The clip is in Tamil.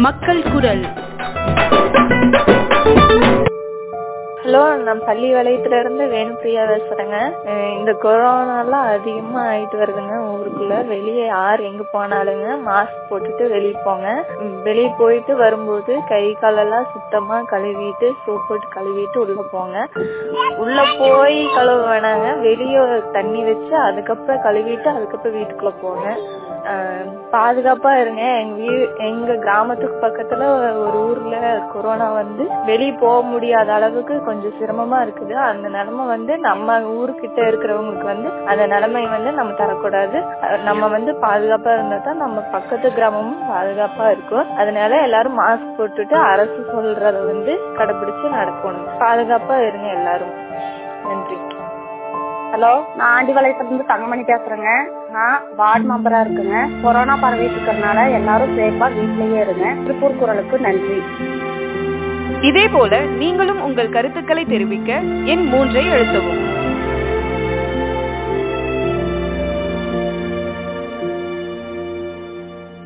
மக்கள் குரல் ஹலோ நான் பள்ளி வளையத்துல இருந்து வேணுப்பிரியா பேசுறேங்க அஹ் இந்த கொரோனாலாம் அதிகமா ஆயிட்டு வருதுங்க ஊருக்குள்ள வெளியே யார் எங்க போனாலுங்க மாஸ்க் போட்டுட்டு வெளியே போங்க ம், வெளியே போயிட்டு வரும்போது கை காலெல்லாம் சுத்தமா கழுவிட்டு சோப் போட்டு கழுவிட்டு உள்ள போங்க உள்ள போய் கழுவ வேணாங்க வெளியே தண்ணி வச்சு அதுக்கப்புறம் கழுவிட்டு அதுக்கப்புறம் வீட்டுக்குள்ள போங்க அஹ் பாதுகாப்பா இருங்க எங்க வீ எங்க கிராமத்துக்கு பக்கத்துல ஒரு ஊர்ல கொரோனா வந்து வெளியே போக முடியாத அளவுக்கு கொஞ்சம் சிரமமா இருக்குது அந்த நிலைமை வந்து நம்ம ஊருக்கிட்ட இருக்கிறவங்களுக்கு வந்து அந்த நிலைமை வந்து நம்ம தரக்கூடாது அஹ் நம்ம வந்து பாதுகாப்பா இருந்தா தான் நம்ம பக்கத்து கிராமமும் பாதுகாப்பா இருக்கும் அதனால எல்லாரும் மாஸ்க் போட்டுட்டு அரசு சொல்றத வந்து கடைபிடிச்சு நடக்கணும் பாதுகாப்பா இருங்க எல்லாரும் நன்றி ஹலோ நான் ஆண்டிபாளையத்துல இருந்து தங்கமணி பேசுறேங்க நான் வார்டு மெம்பரா இருக்குங்க கொரோனா பரவிட்டு இருக்கறனால எல்லாரும் சேஃபா வீட்லயே இருங்க திருப்பூர் குரலுக்கு நன்றி இதேபோல நீங்களும் உங்கள் கருத்துக்களை தெரிவிக்க எண் மூன்றை அழுத்தவும்